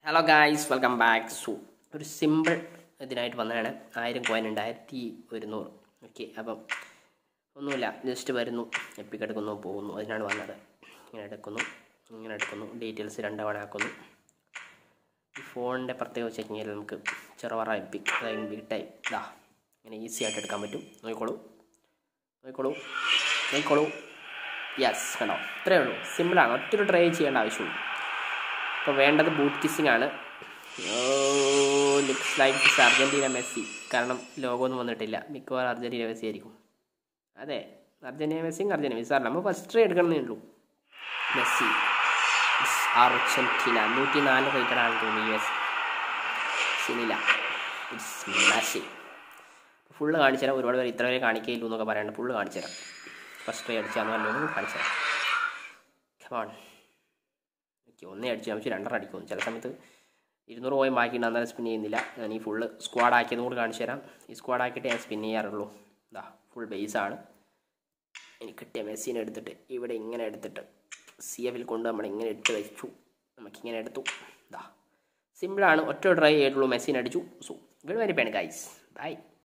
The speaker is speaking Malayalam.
ഹലോ ഗായ്സ് വെൽക്കം ബാക്ക് സു ഒരു സിമ്പിൾ ഇതിനായിട്ട് വന്നതാണ് ആയിരം കോയിൻ ഉണ്ട് ആയിരത്തി ഒരുന്നൂറ് ഓക്കെ അപ്പം ഒന്നുമില്ല ജസ്റ്റ് വരുന്നു എപ്പിക്ക് എടുക്കുന്നു പോകുന്നു അതിനാണ് വന്നത് ഇങ്ങനെ എടുക്കുന്നു ഇങ്ങനെ എടുക്കുന്നു ഡീറ്റെയിൽസ് രണ്ടവണ ആക്കുന്നു ഈ ഫോണിൻ്റെ പ്രത്യേകത വെച്ച് കഴിഞ്ഞാൽ നമുക്ക് ചെറുവറ എപ്പിക് അതായത് ബിഗ് ടൈം ഇതാ ഇങ്ങനെ ഈസി ആയിട്ട് എടുക്കാൻ പറ്റും നോക്കിക്കോളൂ നോക്കിക്കോളൂ നോക്കിക്കോളൂ യെസ് കണ്ടോ ഇത്രയേ ഉള്ളൂ സിമ്പിളാണ് ഒറ്റൊരു ട്രൈ ചെയ്യേണ്ട ആവശ്യമുള്ളൂ അപ്പോൾ വേണ്ടത് ബൂട്ട് കിസ്സിംഗ് ആണ് ലുക്സ് ലൈക്ക് അർജൻറ്റീന മെസ്സി കാരണം ലോഗോ ഒന്നും വന്നിട്ടില്ല മിക്കവാറും അർജൻറ്റീന മെസ്സി ആയിരിക്കും അതെ അർജൻറ്റീന മെസ്സിയും അർജൻറ്റീന മെസ്സി സാർ നമ്മൾ ഫസ്റ്റ് ട്രൈ എടുക്കണമെന്നേ ഉള്ളൂ മെസ്സി It's അർജൻറ്റീന നൂറ്റി നാല് റേറ്റഡ് ആണ് തോന്നുന്നു യു എസ് ശരിയില്ല ഇറ്റ്സ് മെസ്സി ഫുള്ള് കാണിച്ചു തരാം ഒരുപാട് പേര് ഇത്ര വരെ കാണിക്കുകയില്ലൂ എന്നൊക്കെ പറയാണ്ട് ഫുള്ള് കാണിച്ചു തരാം ഫസ്റ്റ് ട്രൈ അടിച്ചാന്ന് പറഞ്ഞു കാണിച്ചു തരാം കമാൺ ഓക്കെ ഒന്നേ അടിച്ചു നമുക്ക് രണ്ടെണ്ണം അടിക്കും ചില സമയത്ത് ഇരുന്നൂറ് പോയി ബാക്കിയിട്ട് അന്നേരം സ്പിൻ ചെയ്യുന്നില്ല ഞാൻ ഈ ഫുള്ള് സ്ക്വാഡ് ആക്കിയത് കൂടി കാണിച്ചു തരാം ഈ സ്ക്വാഡ് ആക്കിയിട്ട് ഞാൻ സ്പിൻ ചെയ്യാറുള്ളൂ ഇതാ ഫുൾ ബേസാണ് എനിക്ക് കിട്ടിയ മെസ്സിനെ എടുത്തിട്ട് ഇവിടെ ഇങ്ങനെ എടുത്തിട്ട് സി എഫിൽ കൊണ്ട് നമ്മൾ ഇങ്ങനെ ഇട്ട് വെച്ചു നമുക്കിങ്ങനെ എടുത്തു ഇതാ സിമ്പിളാണ് ഒറ്റ ട്രൈ ചെയ്തിട്ടുള്ളൂ മെസ്സിനെ അടിച്ചു so good very fun guys by